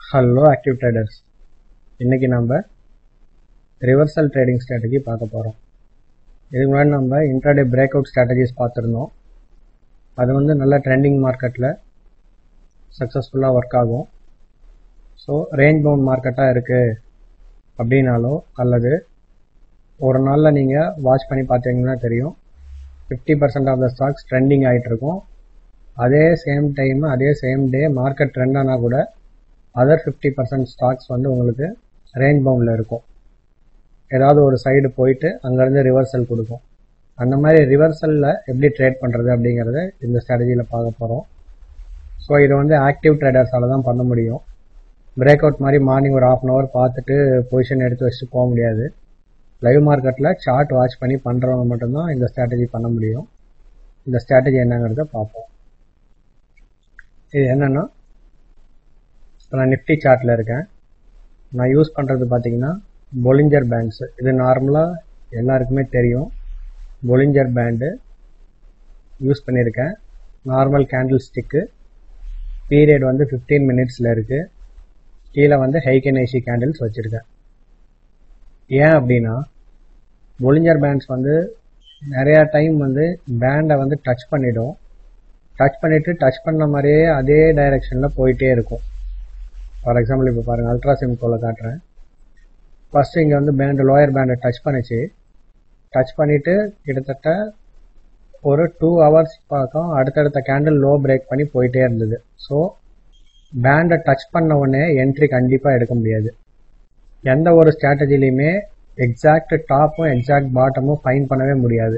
hello active traders இன்றைக்கி நம்ம reversal trading strategy பார்க்க போகிறோம் இதுக்கு முன்னாடி நம்ம இன்ட்ராடே பிரேக் அவுட் ஸ்ட்ராட்டஜிஸ் பார்த்துருந்தோம் அது வந்து நல்ல ட்ரெண்டிங் மார்க்கெட்டில் சக்ஸஸ்ஃபுல்லாக ஒர்க் ஆகும் ஸோ ரேஞ்ச் பவுண்ட் மார்க்கெட்டாக இருக்குது அப்படின்னாலோ அல்லது ஒரு நாளில் நீங்கள் வாட்ச் பண்ணி பார்த்தீங்கன்னா தெரியும் fifty percent of the stocks trending ஆகிட்டு இருக்கும் அதே சேம் டைம் அதே சேம் டே மார்க்கெட் ட்ரெண்ட் ஆனால் கூட அதர் ஃபிஃப்டி பர்சன்ட் ஸ்டாக்ஸ் வந்து உங்களுக்கு ரேஞ்ச் பவுண்டில் இருக்கும் ஏதாவது ஒரு சைடு போயிட்டு அங்கேருந்து ரிவர்சல் கொடுக்கும் அந்த மாதிரி ரிவர்சலில் எப்படி ட்ரேட் பண்ணுறது அப்படிங்கிறத இந்த ஸ்ட்ராட்டஜியில் பார்க்க போகிறோம் ஸோ இது வந்து ஆக்டிவ் ட்ரேடர்ஸால் தான் பண்ண முடியும் பிரேக் அவுட் மாதிரி மார்னிங் ஒரு ஆஃப் அன் ஹவர் பார்த்துட்டு பொசிஷன் எடுத்து வச்சுட்டு போக முடியாது லைவ் மார்க்கெட்டில் சார்ட் வாட்ச் பண்ணி பண்ணுறவங்க மட்டும்தான் இந்த ஸ்ட்ராட்டஜி பண்ண முடியும் இந்த ஸ்ட்ராட்டஜி என்னங்கிறத பார்ப்போம் இது என்னென்னா இப்போ நான் நிஃப்டி சார்ட்டில் இருக்கேன் நான் யூஸ் பண்ணுறது பார்த்தீங்கன்னா பொலிஞ்சர் பேண்ட்ஸ் இது நார்மலாக எல்லாருக்குமே தெரியும் பொலிஞ்சர் பேண்டு யூஸ் பண்ணியிருக்கேன் நார்மல் கேண்டில் ஸ்டிக்கு பீரியட் வந்து ஃபிஃப்டீன் மினிட்ஸில் இருக்குது கீழே வந்து ஹைகனேசி கேண்டில்ஸ் வச்சுருக்கேன் ஏன் அப்படின்னா பொலிஞ்சர் பேண்ட்ஸ் வந்து நிறையா டைம் வந்து பேண்டை வந்து டச் பண்ணிடும் டச் பண்ணிவிட்டு டச் பண்ண மாதிரியே அதே டைரெக்ஷனில் போயிட்டே இருக்கும் ஃபார் எக்ஸாம்பிள் இப்போ பாருங்கள் அல்ட்ரா சிம்கோவில் காட்டுறேன் ஃபஸ்ட்டு இங்கே வந்து பேண்டு லோயர் பேண்டை டச் பண்ணிச்சு டச் பண்ணிவிட்டு கிட்டத்தட்ட ஒரு டூ ஹவர்ஸ் பக்கம் அடுத்தடுத்த கேண்டில் லோ பிரேக் பண்ணி போயிட்டே இருந்தது ஸோ பேண்டை டச் பண்ண உடனே என்ட்ரி கண்டிப்பாக எடுக்க முடியாது எந்த ஒரு ஸ்ட்ராட்டஜிலையுமே எக்ஸாக்ட் டாப்பும் எக்ஸாக்ட் பாட்டமும் ஃபைன் பண்ணவே முடியாது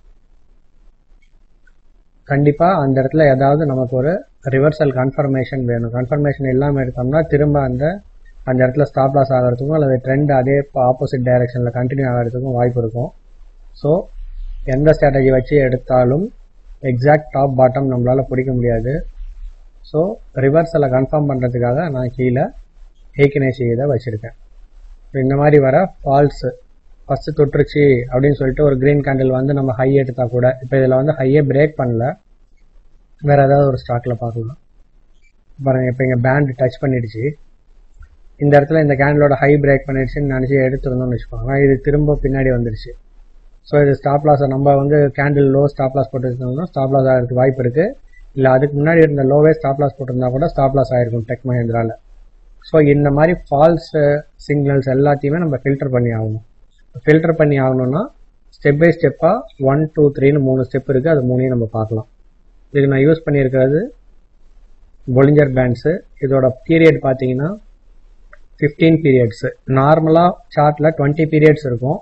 கண்டிப்பாக அந்த இடத்துல ஏதாவது நமக்கு ஒரு ரிவர்சல் கன்ஃபர்மேஷன் வேணும் கன்ஃபர்மேஷன் இல்லாமல் எடுத்தோம்னா திரும்ப அந்த அந்த இடத்துல ஸ்டாப் லாஸ் ஆகிறதுக்கும் அல்லது ட்ரெண்ட் அதே ஆப்போசிட் டைரெக்ஷனில் கண்டினியூ ஆகிறதுக்கும் வாய்ப்பு இருக்கும் ஸோ எந்த ஸ்ட்ராட்டஜி வச்சு எடுத்தாலும் எக்ஸாக்ட் டாப் பாட்டம் நம்மளால் பிடிக்க முடியாது ஸோ ரிவர்சலை கன்ஃபார்ம் பண்ணுறதுக்காக நான் கீழே ஏக்கினேசி இதை வச்சுருக்கேன் இந்த மாதிரி வர ஃபால்ஸு ஃபஸ்ட்டு தொட்டுருச்சு அப்படின்னு சொல்லிட்டு ஒரு க்ரீன் கேண்டில் வந்து நம்ம ஹை எடுத்தால் கூட இப்போ இதில் வந்து ஹையே பிரேக் பண்ணல வேறு ஏதாவது ஒரு ஸ்டாக்கில் பார்க்கலாம் பாருங்கள் இப்போ இங்கே பேண்ட் டச் பண்ணிடுச்சு இந்த இடத்துல இந்த கேண்டிலோட ஹை பிரேக் பண்ணிடுச்சுன்னு நினச்சி எடுத்துருந்தோம்னு வச்சுக்கோங்க இது திரும்ப பின்னாடி வந்துருச்சு ஸோ இது ஸ்டாப் லாஸை நம்ம வந்து கேண்டில் லோ ஸ்டாப் லாஸ் போட்டுருந்தோம்னா ஸ்டாப் லாஸ் ஆகிறதுக்கு வாய்ப்பு இருக்குது இல்லை அதுக்கு முன்னாடி இருந்த லோவே ஸ்டாப் லாஸ் போட்டிருந்தா கூட ஸ்டாப் லாஸ் ஆகிருக்கும் டெக் மஹேந்திராவில் ஸோ இந்த மாதிரி ஃபால்ஸ் சிக்னல்ஸ் எல்லாத்தையுமே நம்ம ஃபில்டர் பண்ணி ஆகணும் ஃபில்டர் பண்ணி ஆகணும்னா ஸ்டெப் பை ஸ்டெப்பாக ஒன் டூ த்ரீன்னு மூணு ஸ்டெப் இருக்குது அது மூணையும் நம்ம பார்க்கலாம் இதுக்கு நான் யூஸ் பண்ணியிருக்கிறது பொலிஞ்சர் பேண்ட்ஸு இதோட பீரியட் பார்த்தீங்கன்னா ஃபிஃப்டீன் பீரியட்ஸு நார்மலாக சார்ட்டில் டுவெண்ட்டி பீரியட்ஸ் இருக்கும்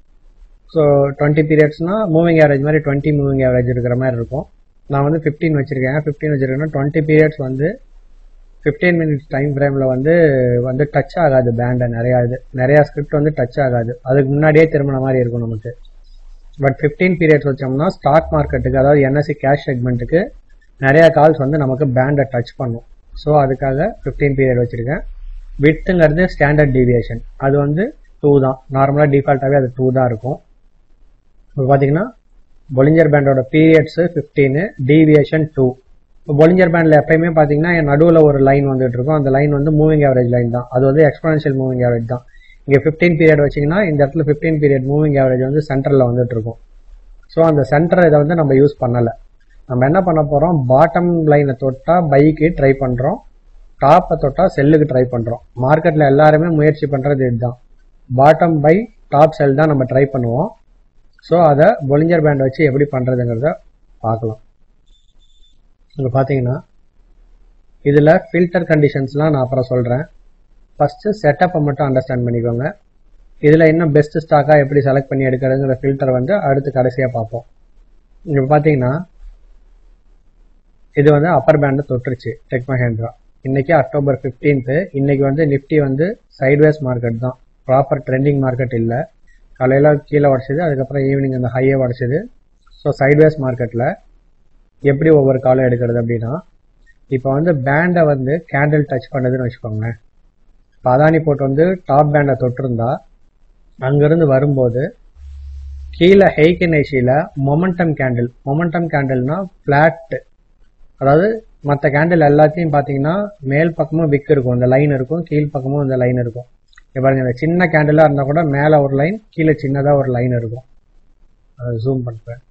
ஸோ டுவெண்ட்டி பீரியட்ஸ்னால் மூவிங் ஆவரேஜ் மாதிரி டுவெண்ட்டி மூவிங் ஆவரேஜ் இருக்கிற மாதிரி இருக்கும் நான் வந்து ஃபிஃப்டீன் வச்சுருக்கேன் ஃபிஃப்டீன் வச்சுருக்கேன்னா டுவெண்ட்டி பீரியட்ஸ் வந்து ஃபிஃப்டீன் மினிட்ஸ் டைம் ஃப்ரேமில் வந்து வந்து டச் ஆகாது பேண்டை நிறையா இது நிறையா ஸ்கிரிப்ட் வந்து டச் ஆகாது அதுக்கு முன்னாடியே திரும்பின மாதிரி இருக்கும் நமக்கு பட் ஃபிஃப்டீன் பீரியட்ஸ் வச்சோம்னா ஸ்டாக் மார்க்கெட்டுக்கு அதாவது என்எஸ்சி கேஷ் செக்மெண்ட்டுக்கு நிறையா கால்ஸ் வந்து நமக்கு பேண்டை டச் பண்ணும் ஸோ அதுக்காக ஃபிஃப்டீன் பீரியட் வச்சுருக்கேன் விட்டுங்கிறது ஸ்டாண்டர்ட் டீவியேஷன் அது வந்து டூ தான் நார்மலாக டிஃபால்ட்டாகவே அது டூ தான் இருக்கும் இப்போ பார்த்தீங்கன்னா பொலிஞ்சர் பேண்டோட பீரியட்ஸு ஃபிஃப்டீனு டீவியேஷன் டூ இப்போ பொலிஞ்சர் பேண்டில் எப்பயுமே பார்த்தீங்கன்னா என் நடுவில் ஒரு லைன் வந்துட்டு இருக்கும் அந்த லைன் வந்து மூவிங் ஆவரேஜ் லைன் தான் அது வந்து எக்ஸ்போனன்ஷியல் மூவிங் ஆவரேஜ் தான் இங்கே ஃபிஃப்டீன் பீரியட் வச்சிங்கன்னா இந்த இடத்துல ஃபிஃப்டீன் பீரியட் மூவிங் ஆவரேஜ் வந்து சென்டரில் வந்துட்டு இருக்கும் ஸோ அந்த சென்டர் இதை வந்து நம்ம யூஸ் பண்ணலை நம்ம என்ன பண்ண போகிறோம் பாட்டம் லைனை தொட்டால் பைக்கு ட்ரை பண்ணுறோம் டாப்பை தொட்டால் செல்லுக்கு ட்ரை பண்ணுறோம் மார்க்கெட்டில் எல்லாருமே முயற்சி பண்ணுறது இதுதான் பாட்டம் பை டாப் செல் தான் நம்ம ட்ரை பண்ணுவோம் ஸோ அதை பொலிஞ்சர் பேண்ட் வச்சு எப்படி பண்ணுறதுங்கிறத பார்க்கலாம் இங்கே பார்த்தீங்கன்னா இதில் ஃபில்டர் கண்டிஷன்ஸ்லாம் நான் அப்புறம் சொல்கிறேன் ஃபஸ்ட்டு செட்டப்பை மட்டும் அண்டர்ஸ்டாண்ட் பண்ணிக்கோங்க இதில் இன்னும் பெஸ்ட் ஸ்டாக்காக எப்படி செலக்ட் பண்ணி எடுக்கிறதுங்கிற ஃபில்டர் வந்து அடுத்து கடைசியாக பார்ப்போம் இப்போ பார்த்தீங்கன்னா இது வந்து அப்பர் பேண்டை தொட்டுருச்சு டெக் மஹேந்திரா இன்றைக்கி அக்டோபர் ஃபிஃப்டீன்த்து இன்றைக்கி வந்து நிஃப்டி வந்து சைட்வேஸ் மார்க்கெட் தான் ப்ராப்பர் ட்ரெண்டிங் மார்க்கெட் இல்லை காலையில் கீழே உடச்சிது அதுக்கப்புறம் ஈவினிங் அந்த ஹையை உடச்சிது ஸோ சைட்வேஸ் மார்க்கெட்டில் எப்படி ஒவ்வொரு காலம் எடுக்கிறது அப்படின்னா இப்போ வந்து பேண்டை வந்து கேண்டில் டச் பண்ணுதுன்னு வச்சுக்கோங்களேன் இப்போ அதானி போட்டு வந்து டாப் பேண்டை தொட்டிருந்தா அங்கேருந்து வரும்போது கீழே ஹெய்கனேஷியில் மொமெண்டம் கேண்டில் மொமெண்டம் கேண்டில்னா ஃப்ளாட்டு அதாவது மற்ற கேண்டில் எல்லாத்தையும் பார்த்தீங்கன்னா மேல் பக்கமும் விக் இருக்கும் இந்த லைன் இருக்கும் கீழ் பக்கமும் இந்த லைன் இருக்கும் இங்க பாருங்க இந்த சின்ன கேண்டிலாக இருந்தால் கூட மேலே ஒரு லைன் கீழே சின்னதாக ஒரு லைன் இருக்கும் அதை ஜூம் பண்ணுறேன்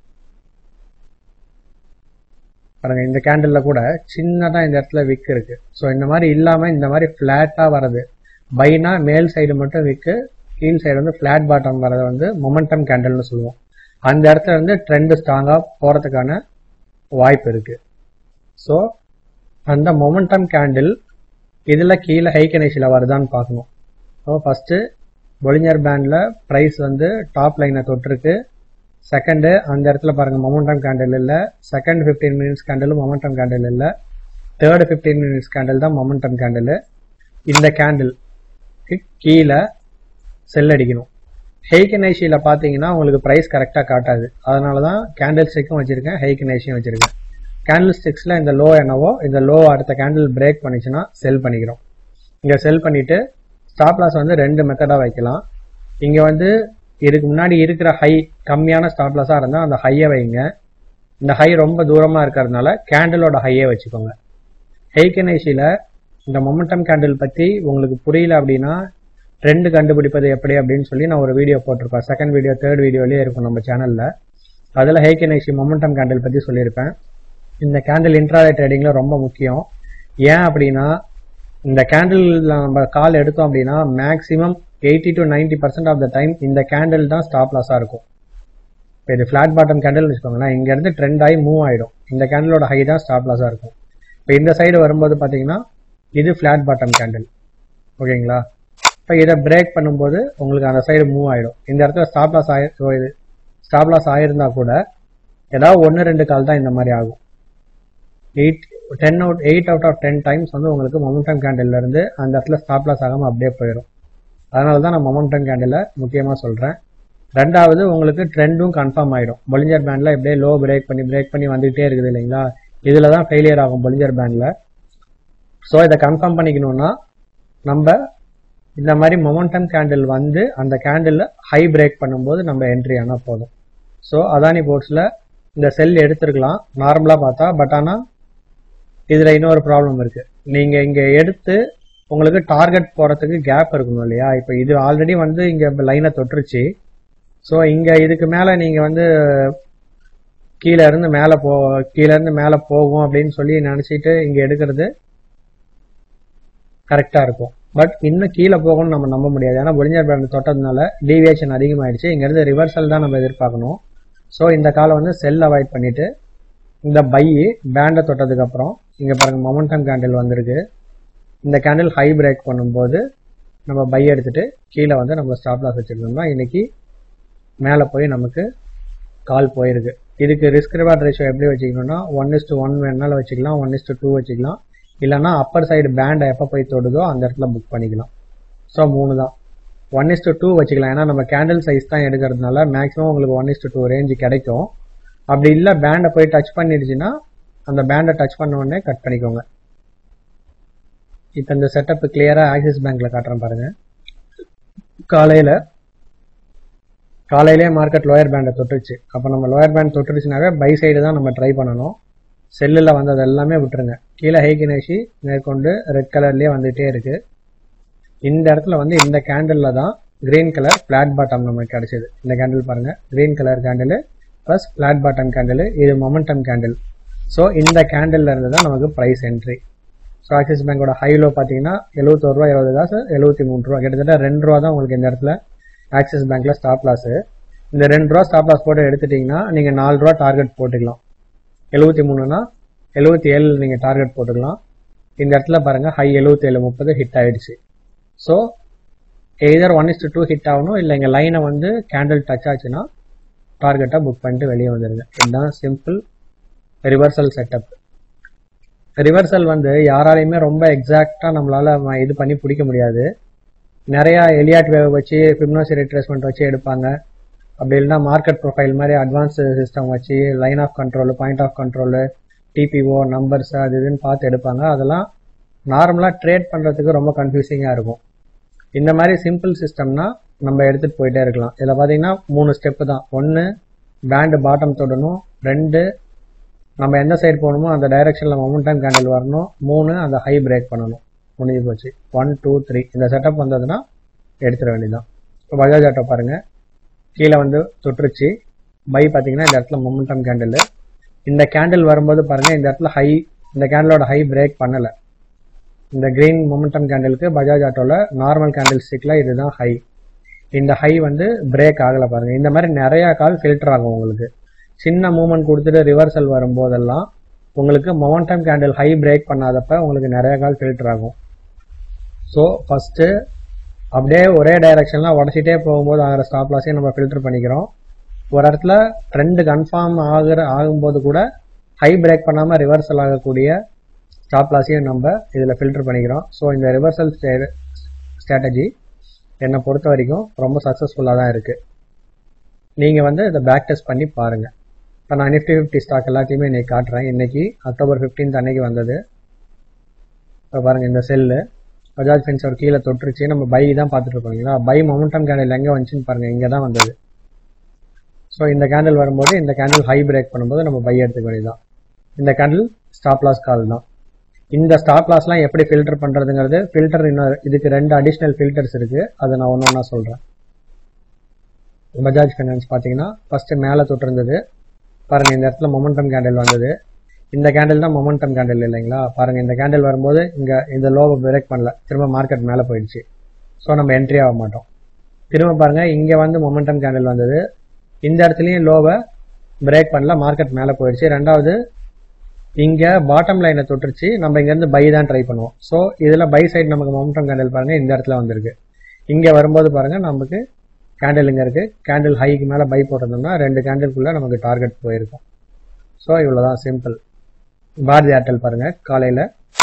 பாருங்க இந்த கேண்டிலில் கூட சின்னதாக இந்த இடத்துல விக் இருக்கு ஸோ இந்த மாதிரி இல்லாமல் இந்த மாதிரி ஃப்ளாட்டாக வர்றது பைனா மேல் சைடு மட்டும் விக்கு கீழ் சைடு வந்து ஃப்ளாட் பாட்டம் வரதை வந்து மொமெண்டம் கேண்டில்னு சொல்லுவோம் அந்த இடத்துல வந்து ட்ரெண்டு ஸ்ட்ராங்காக போகிறதுக்கான வாய்ப்பு இருக்குது ஸோ அந்த மொமெண்டம் கேண்டில் இதில் கீழே ஹை கணேஷில் வருதான்னு பார்க்கணும் ஸோ ஃபஸ்ட்டு பொலிஞ்சர் பேண்டில் ப்ரைஸ் வந்து டாப் லைனை தொட்டிருக்கு செகண்டு அந்த இடத்துல பாருங்கள் மொமெண்டம் கேண்டில் இல்லை செகண்ட் ஃபிஃப்டீன் மினிட்ஸ் கேண்டிலும் மொமெண்டம் கேண்டில் இல்லை தேர்டு ஃபிஃப்டீன் மினிட்ஸ் கேண்டில் தான் மொமெண்டம் கேண்டில் இந்த கேண்டில் கீழே செல் அடிக்கணும் ஹெய்கனேஷியில் பார்த்தீங்கன்னா உங்களுக்கு ப்ரைஸ் கரெக்டாக காட்டாது அதனால தான் கேண்டில் ஸ்டிக்கும் வச்சுருக்கேன் ஹெய்கனேஷியும் வச்சுருக்கேன் கேண்டில் ஸ்டிக்ஸில் இந்த லோ என்னவோ இந்த லோ அடுத்த கேண்டில் பிரேக் பண்ணிச்சுன்னா செல் பண்ணிக்கிறோம் இங்கே செல் பண்ணிவிட்டு ஸ்டாப் லாஸ் வந்து ரெண்டு மெத்தடாக வைக்கலாம் இங்கே வந்து இதுக்கு முன்னாடி இருக்கிற ஹை கம்மியான ஸ்டாப் லாஸாக இருந்தால் அந்த ஹையை வைங்க இந்த ஹை ரொம்ப தூரமாக இருக்கிறதுனால கேண்டிலோட ஹையை வச்சுக்கோங்க ஹெய்கனேஷியில் இந்த மொமெண்டம் கேண்டில் பற்றி உங்களுக்கு புரியல அப்படின்னா ட்ரெண்ட் கண்டுபிடிப்பது எப்படி அப்படின்னு சொல்லி நான் ஒரு வீடியோ போட்டிருப்பேன் செகண்ட் வீடியோ தேர்ட் வீடியோலேயே இருக்கும் நம்ம சேனலில் அதில் ஹெய்கனேஷி மொமெண்டம் கேண்டில் பற்றி சொல்லியிருப்பேன் இந்த கேண்டில் இன்ட்ராடே ட்ரேடிங்கில் ரொம்ப முக்கியம் ஏன் அப்படின்னா இந்த கேண்டில் நம்ம கால் எடுத்தோம் அப்படின்னா maximum eighty to ninety percent of the time இந்த கேண்டில் தான் ஸ்டாப் லாஸாக இருக்கும் இப்போ இது ஃப்ளாட் பாட்டம் கேண்டில் வச்சுக்கோங்களேன் இங்கேருந்து ட்ரெண்ட் ஆகி மூவ் ஆகிடும் இந்த கேண்டிலோட ஹை தான் ஸ்டாப் லாஸாக இருக்கும் இப்போ இந்த சைடு வரும்போது பார்த்தீங்கன்னா இது ஃப்ளாட் பாட்டம் கேண்டில் ஓகேங்களா இப்போ இதை பிரேக் பண்ணும்போது உங்களுக்கு அந்த சைடு மூவ் ஆகிடும் இந்த இடத்துல ஸ்டாப் லாஸ் ஆகி இது ஸ்டாப் லாஸ் ஆகிருந்தா கூட ஏதாவது ஒன்று ரெண்டு கால் தான் இந்த மாதிரி ஆகும் eight ten out eight out of ten times வந்து உங்களுக்கு மொமெண்டம் கேண்டில் இருந்து அந்த இடத்துல ஸ்டாப் லாஸ் ஆகாமல் அப்படியே போயிடும் அதனால தான் நான் மொமெண்டம் கேண்டில் முக்கியமாக சொல்கிறேன் ரெண்டாவது உங்களுக்கு ட்ரெண்டும் கன்ஃபார்ம் ஆகிடும் பொலிஞ்சர் பேண்டில் இப்படியே லோ பிரேக் பண்ணி பிரேக் பண்ணி வந்துகிட்டே இருக்குது இல்லைங்களா இதில் தான் ஃபெயிலியர் ஆகும் பொலிஞ்சர் பேண்டில் ஸோ இதை கன்ஃபார்ம் பண்ணிக்கணும்னா நம்ம இந்த மாதிரி மொமெண்டம் கேண்டில் வந்து அந்த கேண்டிலில் ஹை பிரேக் பண்ணும்போது நம்ம என்ட்ரி ஆனால் போதும் ஸோ அதானி போர்ட்ஸில் இந்த செல் எடுத்துருக்கலாம் நார்மலாக பார்த்தா பட் ஆனால் இதில் இன்னொரு ப்ராப்ளம் இருக்குது நீங்கள் இங்கே எடுத்து உங்களுக்கு டார்கெட் போகிறதுக்கு கேப் இருக்கணும் இல்லையா இப்போ இது ஆல்ரெடி வந்து இங்கே லைனை தொட்டுருச்சு ஸோ இங்கே இதுக்கு மேலே நீங்கள் வந்து கீழே இருந்து மேலே போ கீழே இருந்து மேலே போகும் அப்படின்னு சொல்லி நினச்சிட்டு இங்கே எடுக்கிறது கரெக்டாக இருக்கும் பட் இன்னும் கீழே போகணும்னு நம்ம நம்ப முடியாது ஏன்னா பொலிஞ்சர் பேண்ட் தொட்டதுனால டீவியேஷன் அதிகமாகிடுச்சு இங்கேருந்து ரிவர்சல் தான் நம்ம எதிர்பார்க்கணும் ஸோ இந்த காலை வந்து செல் அவாய்ட் பண்ணிவிட்டு இந்த பை பேண்டை தொட்டதுக்கப்புறம் இங்கே பாருங்கள் மொமெண்டம் கேண்டில் வந்திருக்கு இந்த கேண்டில் ஹை பிரேக் பண்ணும்போது நம்ம பை எடுத்துகிட்டு கீழே வந்து நம்ம ஸ்டாப் லாஸ் வச்சுருந்தோம்னா இன்றைக்கி மேலே போய் நமக்கு கால் போயிருக்கு இதுக்கு ரிஸ்க் ரிவார்ட் ரேஷியோ எப்படி வச்சுக்கணும்னா ஒன் இஸ் டு ஒன் வேணாலும் வச்சுக்கலாம் ஒன் இஸ் டு டூ வச்சுக்கலாம் இல்லைனா அப்பர் சைடு பேண்டை எப்போ போய் தொடுதோ அந்த இடத்துல புக் பண்ணிக்கலாம் ஸோ மூணு தான் ஒன் இஸ் டு டூ வச்சுக்கலாம் ஏன்னா நம்ம கேண்டில் சைஸ் தான் எடுக்கிறதுனால மேக்ஸிமம் உங்களுக்கு one is to two range கிடைக்கும் அப்படி இல்லை பேண்டை போய் டச் பண்ணிடுச்சுன்னா அந்த பேண்டை டச் பண்ண உடனே கட் பண்ணிக்கோங்க இப்போ இந்த செட்டப் கிளியராக ஆக்சிஸ் பேங்க்கில் காட்டுறேன் பாருங்கள் காலையில் காலையிலே மார்க்கெட் லோயர் பேண்டை தொட்டுருச்சு அப்போ நம்ம லோயர் பேண்ட் தொட்டுருச்சுனாவே பை சைடு தான் நம்ம ட்ரை பண்ணணும் செல்லில் வந்தது எல்லாமே விட்டுருங்க கீழே ஹெய்கினேஷி மேற்கொண்டு ரெட் கலர்லேயே வந்துகிட்டே இருக்குது இந்த இடத்துல வந்து இந்த கேண்டிலில் தான் க்ரீன் கலர் ஃப்ளாட் பாட்டம் நமக்கு கிடச்சிது இந்த கேண்டில் பாருங்கள் green colour candle plus flat bottom candle இது மொமெண்டம் கேண்டில் ஸோ இந்த கேண்டில் இருந்து தான் நமக்கு ப்ரைஸ் என்ட்ரி ஸோ ஆக்சிஸ் பேங்கோட ஹைலோ பார்த்தீங்கன்னா எழுபத்தோரு ரூபா இருபது காசு எழுபத்தி மூணு ரூபா கிட்டத்தட்ட ரெண்டு ரூபா தான் உங்களுக்கு இந்த இடத்துல ஆக்சிஸ் பேங்க்கில் ஸ்டாப் லாஸு இந்த ரெண்டு ரூபா ஸ்டாப் லாஸ் போட்டு எடுத்துட்டிங்கன்னா நீங்கள் நாலு ரூபா டார்கெட் போட்டுக்கலாம் எழுபத்தி மூணுனா எழுபத்தி ஏழு நீங்கள் டார்கெட் போட்டுக்கலாம் இந்த இடத்துல பாருங்கள் ஹை எழுபத்தி ஏழு முப்பது ஹிட் ஆகிடுச்சு so either one is two hit ஆகணும் இல்லை எங்கள் லைனை வந்து கேண்டில் டச் ஆச்சுன்னா டார்கெட்டாக புக் பண்ணிட்டு வெளியே வந்துடுங்க இதுதான் சிம்பிள் ரிவர்சல் செட்டப் ரிவர்சல் வந்து யாராலையுமே ரொம்ப எக்ஸாக்டாக நம்மளால் இது பண்ணி பிடிக்க முடியாது நிறையா எலியாட் வேவ் வச்சு ஃபிப்னோசி ரிட்ரேஸ்மெண்ட் வச்சு எடுப்பாங்க அப்படி இல்லைனா மார்க்கெட் ப்ரொஃபைல் மாதிரி அட்வான்ஸ் சிஸ்டம் வச்சு line of control point of control TPO numbers அது இதுன்னு பார்த்து எடுப்பாங்க அதெல்லாம் நார்மலாக ட்ரேட் பண்ணுறதுக்கு ரொம்ப கன்ஃபியூசிங்காக இருக்கும் இந்த மாதிரி சிம்பிள் சிஸ்டம்னா நம்ம எடுத்துகிட்டு போயிட்டே இருக்கலாம் இதில் பார்த்தீங்கன்னா மூணு ஸ்டெப்பு தான் ஒன்று பேண்டு பாட்டம் தொடணும் ரெண்டு நம்ம எந்த சைடு போகணுமோ அந்த டைரெக்ஷனில் மொமெண்டம் கேண்டில் வரணும் மூணு அந்த ஹை பிரேக் பண்ணணும் முடிஞ்சு போச்சு ஒன் டூ த்ரீ இந்த செட்டப் வந்ததுன்னா எடுத்துட வேண்டியதான் இப்போ பஜாஜ் ஆட்டோ பாருங்கள் கீழே வந்து தொட்டுருச்சு பை பார்த்தீங்கன்னா இந்த இடத்துல மொமெண்டம் கேண்டில் இந்த கேண்டில் வரும்போது பாருங்கள் இந்த இடத்துல ஹை இந்த கேண்டிலோட ஹை பிரேக் பண்ணலை இந்த கிரீன் மொமெண்டம் கேண்டிலுக்கு பஜாஜ் ஆட்டோவில் நார்மல் கேண்டில் ஸ்டிக்கில் இதுதான் ஹை இந்த ஹை வந்து பிரேக் ஆகலை பாருங்கள் இந்த மாதிரி நிறையா கால் ஃபில்டர் ஆகும் உங்களுக்கு சின்ன மூமெண்ட் கொடுத்துட்டு ரிவர்சல் வரும்போதெல்லாம் உங்களுக்கு மொமெண்டம் கேண்டில் ஹை பிரேக் பண்ணாதப்ப உங்களுக்கு நிறைய கால் ஃபில்டர் ஆகும் ஸோ ஃபஸ்ட்டு அப்படியே ஒரே டைரெக்ஷனில் உடச்சிட்டே போகும்போது ஆகிற ஸ்டாப் லாஸையும் நம்ம ஃபில்டர் பண்ணிக்கிறோம் ஒரு இடத்துல ட்ரெண்டு கன்ஃபார்ம் ஆகிற ஆகும்போது கூட ஹை பிரேக் பண்ணாமல் ரிவர்சல் ஆகக்கூடிய ஸ்டாப் லாஸையும் நம்ம இதில் ஃபில்டர் பண்ணிக்கிறோம் ஸோ இந்த ரிவர்சல் ஸ்ட்ராட்டஜி என்னை பொறுத்த வரைக்கும் ரொம்ப சக்ஸஸ்ஃபுல்லாக தான் இருக்குது நீங்கள் வந்து இதை பேக் டெஸ்ட் பண்ணி பாருங்கள் இப்போ நான் நிஃப்டி ஃபிஃப்டி ஸ்டாக் எல்லாத்தையுமே இன்றைக்கி காட்டுறேன் இன்றைக்கி அக்டோபர் ஃபிஃப்டீன்த் அன்னைக்கு வந்தது இப்போ பாருங்கள் இந்த செல்லு பஜாஜ் ஃபின்சர் கீழே தொட்டுருச்சு நம்ம பை தான் பார்த்துட்டு இருக்கோம் இல்லைங்களா பை மொமெண்டம் கேண்டில் எங்கே வந்துச்சுன்னு பாருங்கள் இங்கே தான் வந்தது ஸோ இந்த கேண்டில் வரும்போது இந்த கேண்டில் ஹை பிரேக் பண்ணும்போது நம்ம பை எடுத்துக்க வேண்டியதான் இந்த கேண்டில் ஸ்டாப் லாஸ் கால் தான் இந்த ஸ்டாப் லாஸ்லாம் எப்படி ஃபில்டர் பண்ணுறதுங்கிறது ஃபில்டர் இன்னொரு இதுக்கு ரெண்டு அடிஷ்னல் ஃபில்டர்ஸ் இருக்குது அதை நான் ஒன்று ஒன்றா சொல்கிறேன் பஜாஜ் ஃபைனான்ஸ் பார்த்தீங்கன்னா ஃபஸ்ட்டு மேலே தொட்டிருந்தது பாருங்கள் இந்த இடத்துல மொமெண்டம் கேண்டில் வந்தது இந்த கேண்டில் தான் மொமெண்டம் கேண்டில் இல்லைங்களா பாருங்கள் இந்த கேண்டில் வரும்போது இங்கே இந்த லோவை பிரேக் பண்ணல திரும்ப மார்க்கெட் மேலே போயிடுச்சு ஸோ நம்ம என்ட்ரி ஆக மாட்டோம் திரும்ப பாருங்கள் இங்கே வந்து மொமெண்டம் கேண்டில் வந்தது இந்த இடத்துலையும் லோவை பிரேக் பண்ணல மார்க்கெட் மேலே போயிடுச்சு ரெண்டாவது இங்கே பாட்டம் லைனை தொட்டுருச்சு நம்ம இங்கேருந்து பை தான் ட்ரை பண்ணுவோம் ஸோ இதில் பை சைடு நமக்கு மொமெண்டம் கேண்டில் பாருங்கள் இந்த இடத்துல வந்திருக்கு இங்கே வரும்போது பாருங்கள் நமக்கு கேண்டில் இங்கே இருக்குது கேண்டில் ஹைக்கு மேலே பை போட்டிருந்தோம்னா ரெண்டு கேண்டில்குள்ளே நமக்கு டார்கெட் போயிருக்கும் ஸோ இவ்வளோ தான் சிம்பிள் பாரதி ஏர்டெல் பாருங்கள் காலையில்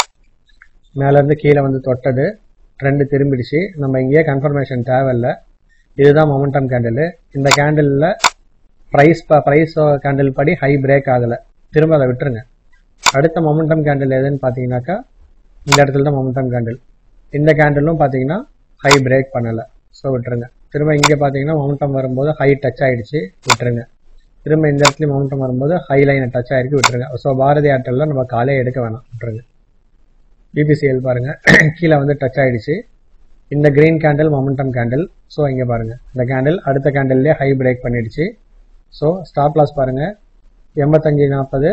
மேலேருந்து கீழே வந்து தொட்டது ட்ரெண்டு திரும்பிடுச்சு நம்ம இங்கேயே கன்ஃபர்மேஷன் தேவையில்லை இதுதான் மொமெண்டம் கேண்டில் இந்த கேண்டிலில் ப்ரைஸ் ப ப்ரைஸ் கேண்டில் படி ஹை பிரேக் ஆகலை திரும்ப அதை விட்டுருங்க அடுத்த மொமெண்டம் கேண்டில் எதுன்னு பார்த்தீங்கன்னாக்கா இந்த இடத்துல தான் மொமெண்டம் கேண்டில் இந்த கேண்டிலும் பார்த்தீங்கன்னா ஹை பிரேக் பண்ணலை ஸோ விட்டுருங்க திரும்ப இங்கே பார்த்தீங்கன்னா மொமெண்டம் வரும்போது ஹை டச் ஆகிடுச்சு விட்டுருங்க திரும்ப இந்த இடத்துலையும் மொமெண்டம் வரும்போது ஹை லைனை டச் ஆகிருக்கு விட்டுருங்க ஸோ பாரதி ஏர்டெல்லில் நம்ம காலையே எடுக்க வேணாம் விட்டுருங்க பிபிசிஎல் பாருங்கள் கீழே வந்து டச் ஆகிடுச்சு இந்த green candle momentum candle so இங்கே பாருங்கள் இந்த கேண்டில் அடுத்த கேண்டில்லே ஹை பிரேக் பண்ணிடுச்சு ஸோ ஸ்டாப் லாஸ் பாருங்கள் எண்பத்தஞ்சு நாற்பது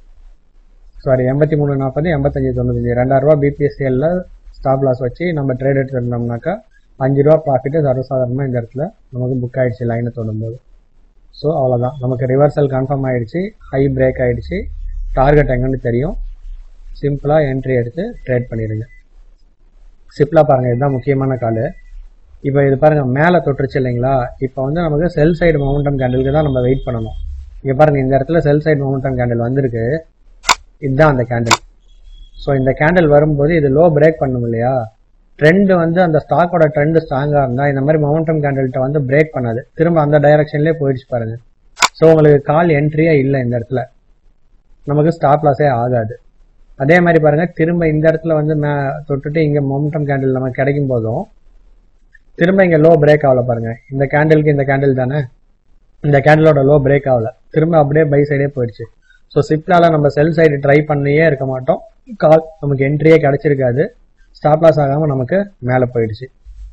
சாரி எண்பத்தி மூணு நாற்பது எண்பத்தஞ்சு தொண்ணூத்தஞ்சு ரெண்டாயிரரூபா பிபிஎஸ்சிஎல்ல ஸ்டாப் லாஸ் வச்சு நம்ம ட்ரேட் எடுத்துருந்தோம்னாக்கா அஞ்சு ரூபா ப்ராஃபிட்டு சர்வசாதாரணமாக இந்த இடத்துல நமக்கு புக் ஆகிடுச்சு லைனை தொடும்போது ஸோ அவ்வளோதான் நமக்கு ரிவர்சல் கன்ஃபார்ம் ஆகிடுச்சு ஹை பிரேக் ஆகிடுச்சு டார்கெட் எங்கன்னு தெரியும் சிம்பிளாக என்ட்ரி எடுத்து ட்ரேட் பண்ணிடுங்க சிம்பிளாக பாருங்கள் இதுதான் முக்கியமான கால் இப்போ இது பாருங்கள் மேலே தொட்டுருச்சு இல்லைங்களா இப்போ வந்து நமக்கு செல் சைடு மவுண்டம் கேண்டிலுக்கு தான் நம்ம வெயிட் பண்ணணும் இங்கே பாருங்கள் இந்த இடத்துல செல் சைடு மவுண்டம் கேண்டில் வந்திருக்கு இதுதான் அந்த கேண்டில் ஸோ இந்த கேண்டில் வரும்போது இது லோ பிரேக் பண்ணும் இல்லையா ட்ரெண்ட் வந்து அந்த ஸ்டாக்கோட ட்ரெண்ட் ஸ்ட்ராங்காக இருந்தால் இந்த மாதிரி மவுண்டம் கேண்டில்கிட்ட வந்து பிரேக் பண்ணாது திரும்ப அந்த டைரக்ஷன்லேயே போயிடுச்சு பாருங்கள் ஸோ உங்களுக்கு கால் என்ட்ரியே இல்லை இந்த இடத்துல நமக்கு ஸ்டாப் லாஸே ஆகாது அதே மாதிரி பாருங்கள் திரும்ப இந்த இடத்துல வந்து மே தொட்டுட்டு இங்கே மொமெண்டம் கேண்டில் நமக்கு கிடைக்கும் போதும் திரும்ப இங்கே லோ பிரேக் ஆகல பாருங்கள் இந்த கேண்டிலுக்கு இந்த கேண்டில் தானே இந்த கேண்டிலோட லோ பிரேக் ஆகல திரும்ப அப்படியே பை சைடே போயிடுச்சு ஸோ சிப்லால நம்ம செல் சைடு ட்ரை பண்ணியே இருக்க மாட்டோம் கால் நமக்கு என்ட்ரியே கிடைச்சிருக்காது ஸ்டாப் லாஸ் ஆகாமல் நமக்கு மேலே போயிடுச்சு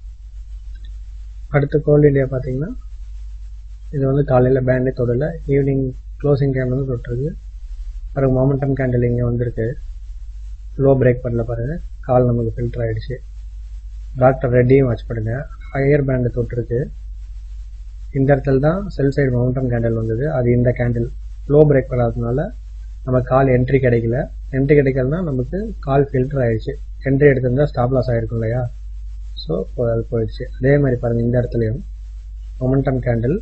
அடுத்து கோல்ட் இண்டியா பார்த்தீங்கன்னா இது வந்து காலையில் பேண்டே தொடல ஈவினிங் க்ளோசிங் டைம் வந்து தொட்டுருக்கு பிறகு மொமெண்டம் கேண்டில் இங்கே வந்திருக்கு லோ பிரேக் பண்ணல பாருங்கள் கால் நமக்கு ஃபில்டர் ஆகிடுச்சு டாக்டர் ரெட்டியும் வாட்ச் பண்ணுங்க ஹையர் பேண்டு தொட்டிருக்கு இந்த இடத்துல தான் செல் சைடு மவுண்டம் கேண்டில் வந்தது அது இந்த கேண்டில் லோ பிரேக் பண்ணாததுனால நம்ம கால் என்ட்ரி கிடைக்கல என்ட்ரி கிடைக்கலனா நமக்கு கால் ஃபில்டர் ஆயிடுச்சு என்ட்ரி எடுத்திருந்தா ஸ்டாப் லாஸ் ஆகிருக்கும் இல்லையா ஸோ அது போயிடுச்சு அதே மாதிரி பாருங்கள் இந்த இடத்துலையும் மொமெண்டம் கேண்டில்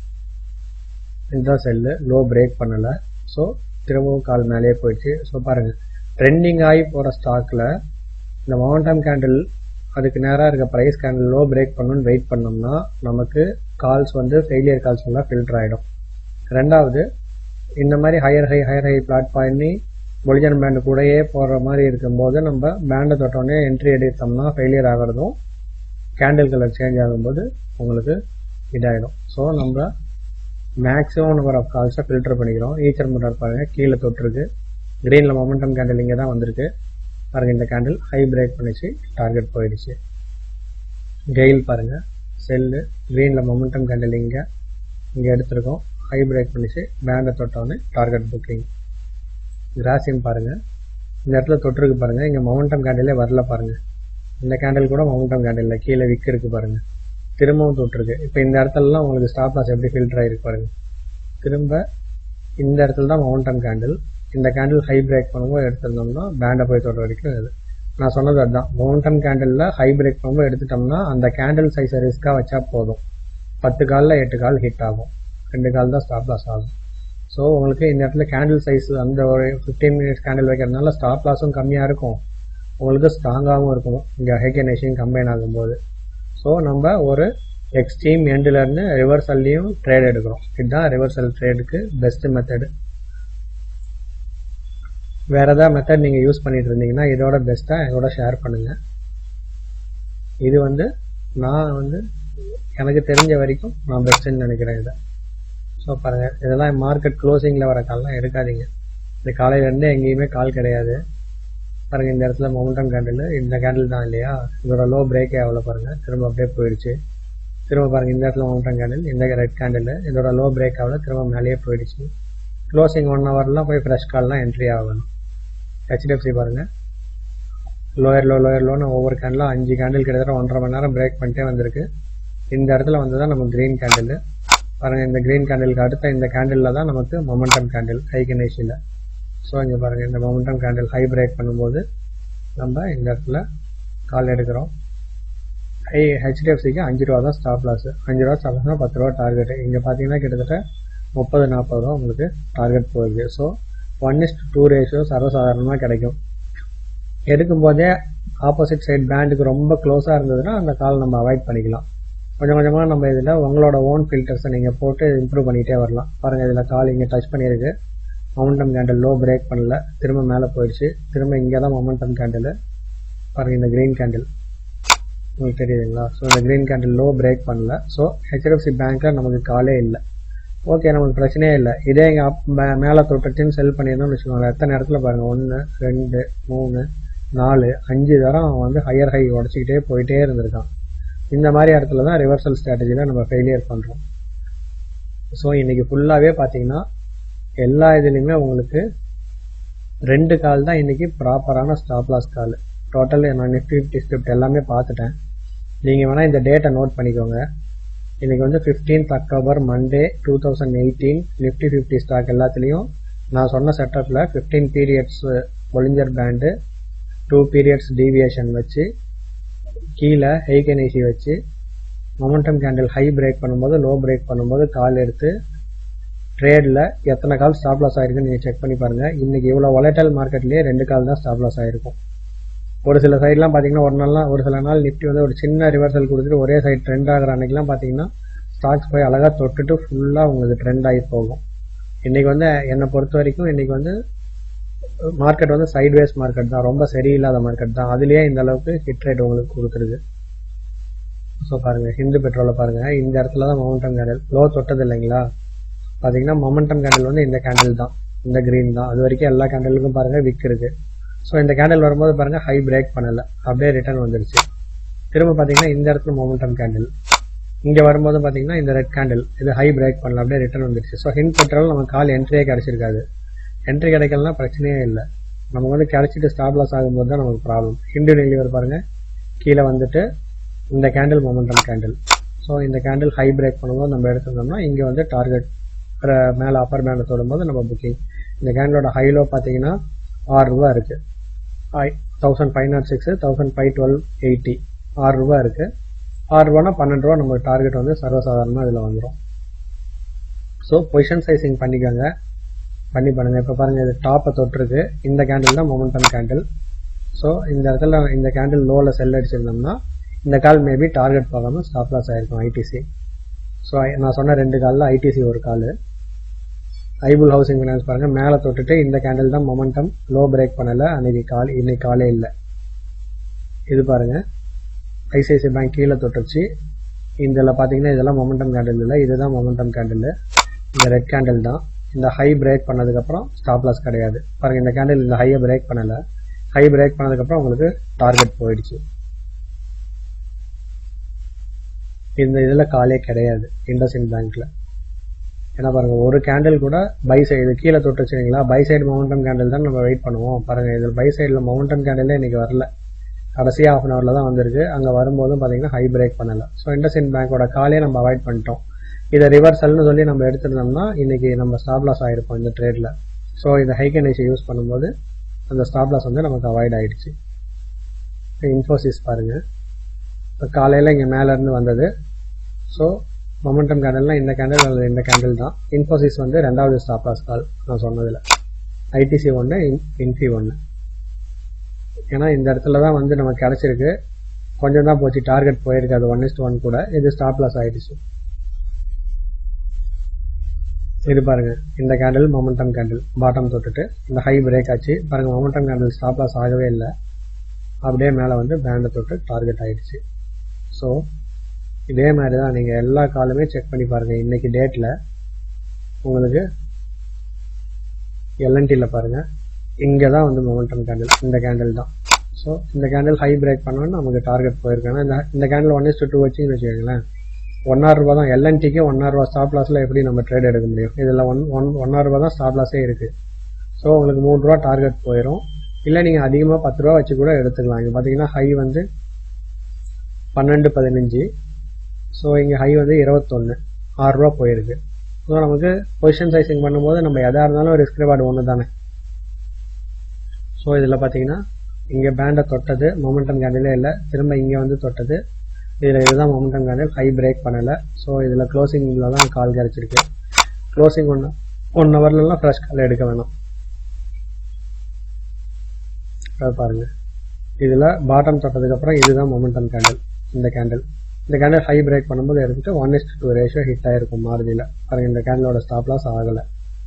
இதுதான் செல்லு லோ பிரேக் பண்ணலை ஸோ திரும்பவும் கால் மேலேயே போயிடுச்சு ஸோ பாருங்கள் ட்ரெண்டிங் ஆகி போகிற ஸ்டாக்கில் இந்த மொமெண்டம் கேண்டில் அதுக்கு நேராக இருக்க ப்ரைஸ் கேண்டில் லோ பிரேக் பண்ணணும்னு வெயிட் பண்ணோம்னா நமக்கு கால்ஸ் வந்து ஃபெயிலியர் கால்ஸ் எல்லாம் ஃபில்டர் ஆகிடும் ரெண்டாவது இந்த மாதிரி higher high higher high flat பண்ணி பொலிஜன் பேண்டு கூடயே போகிற மாதிரி இருக்கும்போது நம்ம பேண்டை தொட்டோடனே என்ட்ரி எடுத்தோம்னா ஃபெயிலியர் ஆகிறதும் கேண்டில் கலர் சேஞ்ச் ஆகும்போது உங்களுக்கு இதாகிடும் ஸோ நம்ம மேக்ஸிமம் நம்பர் ஆஃப் கால்ஸை ஃபில்டர் பண்ணிக்கிறோம் ஈச்சர் மோட்டார் பாருங்கள் கீழே தொட்டிருக்கு க்ரீனில் மொமெண்டம் கேண்டில் இங்கே தான் வந்திருக்கு பாருங்கள் இந்த கேண்டில் ஹை பிரேக் பண்ணிச்சு டார்கெட் போயிடுச்சு கெயில் பாருங்கள் செல்லு க்ரீனில் மொமெண்டம் கேண்டில் இங்கே இங்கே எடுத்திருக்கோம் ஹை பிரேக் பண்ணிச்சு பேண்டை தொட்டோன்னே டார்கெட் புக்கிங் கிராசியம் பாருங்கள் இந்த இடத்துல தொட்டிருக்கு பாருங்கள் இங்கே மொமெண்டம் கேண்டிலே வரல பாருங்கள் இந்த கேண்டில் கூட மொமெண்டம் கேண்டில் கீழே விக்கு இருக்கு பாருங்கள் திரும்பவும் தொட்டிருக்கு இப்போ இந்த இடத்துலலாம் உங்களுக்கு ஸ்டாப் லாஸ் எப்படி ஃபில்டர் ஆகிருக்கு பாருங்கள் திரும்ப இந்த இடத்துல தான் மவுண்டம் கேண்டில் இந்த கேண்டில் ஹை பிரேக் பண்ணும்போது எடுத்திருந்தோம்னா பேண்டை போய் தொட வரைக்கும் இது நான் சொன்னது அதுதான் மவுண்டம் கேண்டிலில் ஹை பிரேக் பண்ணும்போது எடுத்துட்டோம்னா அந்த கேண்டில் சைஸை ரிஸ்க்காக வச்சா போதும் பத்து காலில் எட்டு கால் ஹிட் ஆகும் ரெண்டு கால் தான் ஸ்டாப் லாஸ் ஆகும் ஸோ உங்களுக்கு இந்த இடத்துல கேண்டில் சைஸ் அந்த ஒரு ஃபிஃப்டீன் மினிட்ஸ் கேண்டில் வைக்கிறதுனால ஸ்டாப் லாஸும் கம்மியாக இருக்கும் உங்களுக்கு ஸ்ட்ராங்காகவும் இருக்கும் இங்கே ஹேகனேஷன் கம்பைன் ஆகும்போது ஸோ நம்ம ஒரு எக்ஸ்ட்ரீம் எண்ட்லேருந்து ரிவர்சல்லையும் ட்ரேட் எடுக்கிறோம் இதுதான் ரிவர்சல் ட்ரேடுக்கு பெஸ்ட் மெத்தடு வேறு ஏதாவது மெத்தட் நீங்கள் யூஸ் பண்ணிட்டு இருந்தீங்கன்னா இதோட பெஸ்ட்டாக எங்களோட ஷேர் பண்ணுங்கள் இது வந்து நான் வந்து எனக்கு தெரிஞ்ச வரைக்கும் நான் பெஸ்ட்டுன்னு நினைக்கிறேன் இதை ஸோ பாருங்கள் இதெல்லாம் மார்க்கெட் க்ளோசிங்கில் வர கால்லாம் எடுக்காதீங்க இந்த காலையிலேருந்தே எங்கேயுமே கால் கிடையாது பாருங்கள் இந்த இடத்துல மவுண்டம் கேண்டில் இந்த கேண்டில் தான் இல்லையா இதோட லோ பிரேக்கே ஆகல பாருங்கள் திரும்ப அப்படியே போயிடுச்சு திரும்ப பாருங்கள் இந்த இடத்துல மவுண்டம் கேண்டில் இந்த ரெட் கேண்டில் இதோட லோ பிரேக் ஆகல திரும்ப மேலேயே போயிடுச்சு க்ளோசிங் ஒன் ஹவர்லாம் போய் ஃப்ரெஷ் கால்லாம் என்ட்ரி ஆகணும் ஹெச்டிஎஃப்சி பாருங்கள் லோயர் லோ லோயர் லோன்னு ஒவ்வொரு கேண்டிலும் அஞ்சு கேண்டில் கிட்டத்தட்ட ஒன்றரை மணி நேரம் பிரேக் பண்ணிட்டே வந்திருக்கு இந்த இடத்துல வந்து தான் நம்ம க்ரீன் கேண்டில் பாருங்கள் இந்த க்ரீன் கேண்டிலுக்கு அடுத்த இந்த கேண்டிலில் தான் நமக்கு மொமெண்டம் கேண்டில் ஹை கணேஷியில் ஸோ இங்கே பாருங்கள் இந்த மொமெண்டம் கேண்டில் ஹை பிரேக் பண்ணும்போது நம்ம இந்த இடத்துல கால் எடுக்கிறோம் ஹை ஹெச்டிஎஃப்சிக்கு அஞ்சு ரூபா தான் ஸ்டாப் லாஸ் அஞ்சு ரூபா ஸ்டாப் லாஸ்னால் பத்து ரூபா டார்கெட் இங்கே பார்த்தீங்கன்னா கிட்டத்தட்ட முப்பது நாற்பது ரூபா உங்களுக்கு டார்கெட் போகுது so one is to two ratio சர்வசாதாரணமாக கிடைக்கும் எடுக்கும்போதே ஆப்போசிட் சைட் பேண்டுக்கு ரொம்ப க்ளோஸாக இருந்ததுன்னா அந்த கால் நம்ம அவாய்ட் பண்ணிக்கலாம் கொஞ்சம் கொஞ்சமாக நம்ம இதில் உங்களோட ஓன் ஃபில்டர்ஸை நீங்கள் போட்டு இம்ப்ரூவ் பண்ணிகிட்டே வரலாம் பாருங்கள் இதில் கால் இங்கே டச் பண்ணியிருக்கு மொமெண்டம் கேண்டில் லோ பிரேக் பண்ணல திரும்ப மேலே போயிடுச்சு திரும்ப இங்கே தான் மொமெண்டம் கேண்டில் பாருங்கள் இந்த க்ரீன் கேண்டில் உங்களுக்கு தெரியுதுங்களா ஸோ இந்த க்ரீன் கேண்டில் லோ பிரேக் பண்ணல ஸோ ஹெச்டிஎஃப்சி பேங்க்கில் நமக்கு காலே இல்லை ஓகே நமக்கு பிரச்சனையே இல்லை இதே இங்கே மேலே தொட்டுச்சுன்னு செல் பண்ணியிருந்தோம்னு வச்சுக்கோங்க எத்தனை இடத்துல பாருங்கள் ஒன்று ரெண்டு மூணு நாலு அஞ்சு தரம் அவன் வந்து ஹையர் ஹை உடச்சிக்கிட்டே போயிட்டே இருந்திருக்கான் இந்த மாதிரி இடத்துல தான் ரிவர்சல் ஸ்ட்ராட்டஜியில் நம்ம ஃபெயிலியர் பண்ணுறோம் ஸோ இன்றைக்கி ஃபுல்லாகவே பார்த்தீங்கன்னா எல்லா இதுலேயுமே உங்களுக்கு ரெண்டு கால் தான் இன்றைக்கி ப்ராப்பரான ஸ்டாப் லாஸ் கால் டோட்டல் நான் நிஃப்டி ஃபிஃப்டி ஸ்கிரிப்ட் எல்லாமே பார்த்துட்டேன் நீங்கள் வேணால் இந்த டேட்டை நோட் பண்ணிக்கோங்க இன்றைக்கி வந்து fifteenth October Monday two thousand eighteen Nifty fifty stock எல்லாத்துலேயும் நான் சொன்ன செட்டப்பில் fifteen periods Bollinger band two periods deviation வச்சு கீழே ஹெய்கனேசி வச்சு மொமெண்டம் கேண்டில் ஹை பிரேக் பண்ணும்போது லோ பிரேக் பண்ணும்போது கால் எடுத்து ட்ரேடில் எத்தனை கால் ஸ்டாப் லாஸ் ஆயிருக்குன்னு நீங்கள் செக் பண்ணி பாருங்கள் இன்றைக்கி இவ்வளோ ஒலட்டைல் மார்க்கெட்லேயே ரெண்டு கால் தான் ஸ்டாப் லாஸ் ஆகிருக்கும் ஒரு சில சைட்லாம் பார்த்தீங்கன்னா ஒரு நாள்லாம் ஒரு சில நாள் நிஃப்டி வந்து ஒரு சின்ன ரிவர்சல் கொடுத்துட்டு ஒரே சைட் ட்ரெண்ட் ஆகிற அன்றைக்கெலாம் பார்த்தீங்கன்னா ஸ்டாக்ஸ் போய் அழகாக தொட்டுட்டு ஃபுல்லாக உங்களுக்கு ட்ரெண்ட் ஆகி போகும் இன்றைக்கி வந்து என்னை பொறுத்த வரைக்கும் இன்றைக்கி வந்து மார்க்கெட் வந்து சைட்வேஸ் மார்க்கெட் தான் ரொம்ப சரியில்லாத மார்க்கெட் தான் அதுலேயே இந்த அளவுக்கு ஹிட் ரேட் உங்களுக்கு கொடுத்துருக்கு ஸோ பாருங்கள் ஹிந்து பெட்ரோலை பாருங்கள் இந்த இடத்துல தான் மொமெண்டம் கேண்டில் லோ தொட்டது இல்லைங்களா பார்த்தீங்கன்னா மொமெண்டம் கேண்டில் வந்து இந்த கேண்டில் தான் இந்த க்ரீன் தான் அது வரைக்கும் எல்லா கேண்டிலுக்கும் பாருங்கள் விக் இருக்குது ஸோ இந்த கேண்டில் வரும்போது பாருங்கள் ஹை பிரேக் பண்ணலை அப்படியே ரிட்டர்ன் வந்துருச்சு திரும்ப பார்த்தீங்கன்னா இந்த இடத்துல மொமெண்டம் கேண்டில் இங்கே வரும்போது பார்த்தீங்கன்னா இந்த ரெட் கேண்டில் இது ஹை பிரேக் பண்ணல அப்படியே ரிட்டர்ன் வந்துருச்சு ஸோ ஹிண்ட் பெட்ரோல் நம்ம கால் என்ட்ரியே கிடச்சிருக்காது என்ட்ரி கிடைக்கலனா பிரச்சனையே இல்லை நமக்கு வந்து கிடச்சிட்டு ஸ்டாப் லாஸ் ஆகும்போது தான் நமக்கு ப்ராப்ளம் ஹிண்டு டெலிவர் பாருங்கள் கீழே வந்துட்டு இந்த கேண்டில் மொமெண்டம் கேண்டில் ஸோ இந்த கேண்டில் ஹை பிரேக் பண்ணும்போது நம்ம எடுத்துருந்தோம்னா இங்கே வந்து டார்கெட் மேலே அப்பர் பேண்டை தொடும்போது நம்ம புக்கிங் இந்த கேண்டிலோட ஹைலோ பார்த்தீங்கன்னா ஆறு ரூபா இருக்குது ஐ thousand five naught six thousand five twelve eighty ஆறு ரூபா இருக்குது ஆறு ரூபானா பன்னெண்டு ரூபா நம்ம டார்கெட் வந்து சர்வசாதாரணமாக இதில் வந்துடும் ஸோ பொசிஷன் சைசிங் பண்ணிக்கோங்க பண்ணி பண்ணுங்கள் இப்போ பாருங்கள் இது டாப்பை தொட்டிருக்கு இந்த கேண்டில் தான் மொமெண்டம் கேண்டில் ஸோ இந்த இடத்துல இந்த கேண்டில் லோவில் செல் அடிச்சிருந்தோம்னா இந்த கால் மேபி டார்கெட் போகாமல் ஸ்டாப் லாஸ் ஆகிருக்கும் ஐடிசி ஸோ நான் சொன்ன ரெண்டு காலில் ஐடிசி ஒரு கால் ஐபுல் ஹவுசிங் ஃபைனான்ஸ் பாருங்கள் மேலே தொட்டுட்டு இந்த கேண்டில் தான் மொமெண்டம் லோ பிரேக் பண்ணலை அன்றைக்கி கால் இன்னைக்கு காலே இல்லை இது பாருங்கள் ஐசிஐசி பேங்க் கீழே தொட்டுருச்சு இதில் பார்த்தீங்கன்னா இதெல்லாம் மொமெண்டம் கேண்டில் இல்லை இதுதான் மொமெண்டம் கேண்டில் இந்த ரெட் கேண்டில் தான் இந்த ஹை பிரேக் பண்ணதுக்கப்புறம் ஸ்டாப் லாஸ் கிடையாது பாருங்க இந்த கேண்டில் இந்த ஹையை பிரேக் பண்ணலை ஹை பிரேக் பண்ணதுக்கப்புறம் உங்களுக்கு டார்கெட் போயிடுச்சு இந்த இதில் காலே கிடையாது இண்டஸ்இன் பேங்க்கில் ஏன்னா பாருங்க ஒரு கேண்டில் கூட பை சைடு கீழே தொட்டு வச்சுருங்களா பை சைடு மவுண்டம் கேண்டில் தான் நம்ம வெயிட் பண்ணுவோம் பாருங்க இதில் பை சைடில் மவுண்டம் கேண்டிலே இன்னைக்கு வரல கடைசி ஆஃப் அன் ஹவரில் தான் வந்திருக்கு அங்கே வரும்போதும் பார்த்தீங்கன்னா ஹை பிரேக் பண்ணலை ஸோ இண்டஸ்இன் பேங்க்கோட காலே நம்ம அவாய்ட் பண்ணிட்டோம் இதை ரிவர்சல்னு சொல்லி நம்ம எடுத்துருந்தோம்னா இன்னைக்கு நம்ம ஸ்டாப் லாஸ் ஆகிருப்போம் இந்த ட்ரேடில் ஸோ இந்த ஹை கண்டிஷன் யூஸ் பண்ணும்போது அந்த ஸ்டாப் லாஸ் வந்து நமக்கு அவாய்ட் ஆயிடுச்சு இன்ஃபோசிஸ் பாருங்கள் இப்போ காலையில் இங்கே மேலேருந்து வந்தது ஸோ மொமெண்டம் கேண்டல்னால் இந்த கேண்டில் அல்லது இந்த கேண்டில் தான் இன்ஃபோசிஸ் வந்து ரெண்டாவது ஸ்டாப் லாஸ் கால் நான் சொன்னதில் ஐடிசி ஒன்று இன் இன்ஃபி ஒன்று ஏன்னா இந்த இடத்துல தான் வந்து நமக்கு கிடச்சிருக்கு கொஞ்சம் தான் போச்சு டார்கெட் போயிருக்கு அது ஒன் இஸ்ட் ஒன் கூட இது ஸ்டாப் லாஸ் ஆயிடுச்சு இது பாருங்க இந்த கேண்டில் மொமெண்டம் கேண்டில் பாட்டம் தொட்டுட்டு இந்த ஹை பிரேக் ஆச்சு பாருங்க மொமெண்டம் கேண்டில் ஸ்டாப் லாஸ் ஆகவே இல்லை அப்படியே மேலே வந்து பேண்டை தொட்டு டார்கெட் ஆயிடுச்சு ஸோ இதே மாதிரி தான் நீங்கள் எல்லா காலுமே செக் பண்ணி பாருங்கள் இன்றைக்கி டேட்டில் உங்களுக்கு எல்என்டியில் பாருங்கள் இங்கே தான் வந்து மொமெண்டம் கேண்டில் இந்த கேண்டில் தான் ஸோ இந்த கேண்டில் ஹை பிரேக் பண்ணோன்னு நமக்கு டார்கெட் போயிருக்காங்க இந்த இந்த கேண்டில் ஒன் இஸ் டூ வச்சிங்கன்னு வச்சுக்கோங்களேன் ஒன்னாறு ரூபா தான் எல்என்டிக்கு ஒன்னாறு ரூபா ஸ்டாப் லாஸில் எப்படி நம்ம ட்ரேட் எடுக்க முடியும் இதில் ஒன் ஒன் ஒன்னாறு ரூபா தான் ஸ்டாப் லாஸே இருக்குது ஸோ உங்களுக்கு மூணு ரூபா டார்கெட் போயிடும் இல்லை நீங்கள் அதிகமாக பத்து ரூபா வச்சு கூட எடுத்துக்கலாம் இங்கே பார்த்தீங்கன்னா ஹை வந்து பன்னெண்டு பதினஞ்சு ஸோ இங்கே ஹை வந்து இருபத்தொன்று ஆறுரூவா போயிருக்கு ஸோ நமக்கு பொசிஷன் சைசிங் பண்ணும்போது நம்ம எதாக இருந்தாலும் ரிஸ்க் ரிவார்டு ஒன்று தானே ஸோ இதில் பார்த்தீங்கன்னா இங்கே பேண்டை தொட்டது மொமெண்டம் கேண்டிலே இல்லை திரும்ப இங்கே வந்து தொட்டது இதில் இதுதான் மொமெண்டம் கேண்டில் ஹை பிரேக் பண்ணலை ஸோ இதில் க்ளோசிங்கில் தான் கால் கிடச்சிருக்கு க்ளோசிங் ஒன்று ஒன் ஹவர்லலாம் ஃப்ரெஷ் கால் எடுக்க வேணாம் அது பாருங்கள் இதில் பாட்டம் தொட்டதுக்கப்புறம் இதுதான் மொமெண்டம் கேண்டில் இந்த கேண்டில் இந்த கேண்டில் ஹை பிரேக் பண்ணும்போது எடுத்துட்டு one is to two ratio hit ஆகிருக்கும் மாறுதியில் பாருங்கள் இந்த கேண்டிலோட ஸ்டாப் லாஸ் ஆகலை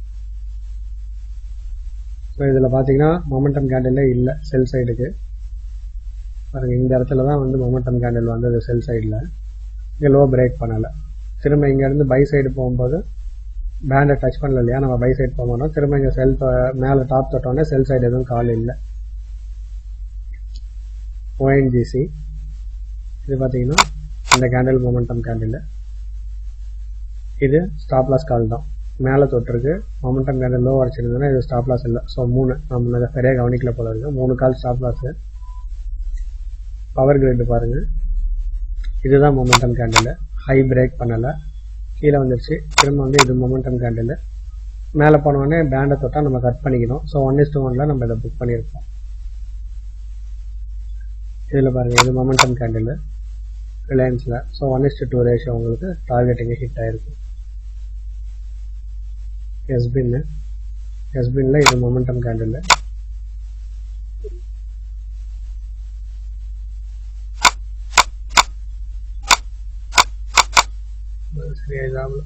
ஸோ இதில் பார்த்தீங்கன்னா மொமெண்டம் கேண்டிலே இல்லை செல் சைடுக்கு பாருங்கள் இந்த இடத்துல தான் வந்து மொமெண்டம் கேண்டில் வந்தது செல் சைடில் இங்கே லோ பிரேக் பண்ணலை திரும்ப இங்கேருந்து பை சைடு போகும்போது பேண்டை டச் பண்ணல இல்லையா நம்ம பை சைடு போகணும் திரும்ப இங்கே செல் மேலே டாப் தொட்டோன்னே செல் சைடு எதுவும் கால் இல்லை ஓஎன்ஜிசி இது பார்த்தீங்கன்னா இந்த கேண்டில் மொமெண்டம் கேண்டில் இது ஸ்டாப் லாஸ் கால் தான் மேலே தொட்டிருக்கு மொமெண்டம் கேண்டில் லோ அடிச்சிருந்ததுன்னா இது ஸ்டாப் லாஸ் இல்லை ஸோ மூணு நம்ம அதை சரியாக கவனிக்கல போல இருக்கு மூணு call stop loss Power Grid பாருங்கள் இதுதான் மொமெண்டம் கேண்டில் ஹை பிரேக் பண்ணலை கீழே வந்துருச்சு திரும்ப வந்து இது மொமெண்டம் கேண்டில் மேலே போனோடனே பேண்டை தொட்டால் நம்ம கட் பண்ணிக்கணும் ஸோ ஒன் இஸ் டூ ஒனில் நம்ம இதை புக் பண்ணியிருக்கோம் இதில் பாருங்கள் இது மொமெண்டம் கேண்டில் ரிலையன்ஸில் so one is two ratio உங்களுக்கு டார்கெட்டிங்க ஹிட் ஆகிருக்கு எஸ்பின்னு எஸ்பின்ல இது மொமெண்டம் கேண்டில் சரியா இதாகல